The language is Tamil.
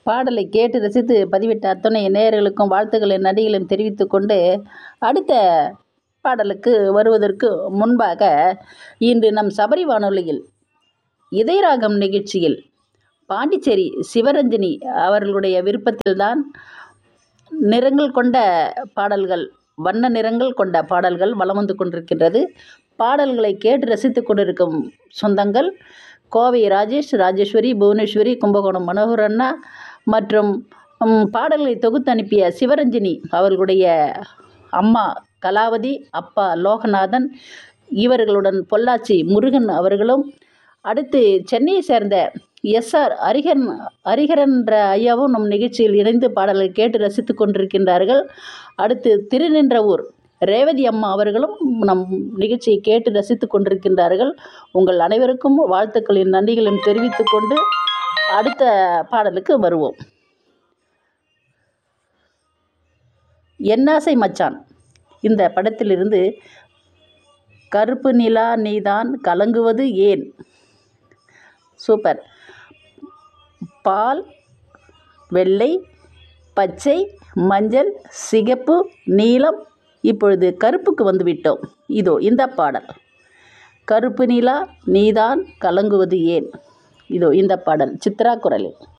பாடலை கேட்டு ரசித்து பதிவிட்ட அத்தனை நேயர்களுக்கும் வாழ்த்துக்களின் நடிகளையும் தெரிவித்துக் கொண்டு அடுத்த பாடலுக்கு வருவதற்கு முன்பாக இன்று நம் சபரி வானொலியில் இதயராகம் நிகழ்ச்சியில் பாண்டிச்சேரி சிவரஞ்சனி அவர்களுடைய விருப்பத்தில்தான் நிறங்கள் கொண்ட பாடல்கள் வண்ண நிறங்கள் கொண்ட பாடல்கள் வலம் வந்து கொண்டிருக்கின்றது பாடல்களை கேட்டு ரசித்துக் கொண்டிருக்கும் சொந்தங்கள் கோவை ராஜேஷ் ராஜேஸ்வரி புவனேஸ்வரி கும்பகோணம் மனோகர் அண்ணா மற்றும் ம், பாடல்களை தொகுத்து அனுப்பிய சிவரஞ்சினி அவர்களுடைய அம்மா கலாவதி அப்பா லோகநாதன் இவர்களுடன் பொள்ளாச்சி முருகன் அவர்களும் அடுத்து சென்னையை சேர்ந்த எஸ்ஆர் ஹரிஹரன் ஹரிஹரன் என்ற ஐயாவும் நம் நிகழ்ச்சியில் இணைந்து பாடல்களை கேட்டு ரசித்துக் கொண்டிருக்கின்றார்கள் அடுத்து திருநின்றவூர் ரேவதி அம்மா அவர்களும் நம் நிகழ்ச்சியை கேட்டு ரசித்துக் கொண்டிருக்கின்றார்கள் உங்கள் அனைவருக்கும் வாழ்த்துக்களின் நன்றிகளையும் தெரிவித்துக் கொண்டு அடுத்த பாடலுக்கு வருவோம் என்னாசை மச்சான் இந்த படத்திலிருந்து கருப்பு நிலா நீதான் கலங்குவது ஏன் சூப்பர் பால் வெள்ளை பச்சை மஞ்சள் சிகப்பு நீலம் இப்பொழுது கருப்புக்கு வந்துவிட்டோம் இதோ இந்த பாடல் கருப்பு நிலா நீதான் கலங்குவது ஏன் இதோ இந்த பாடல் சித்ரா குரலில்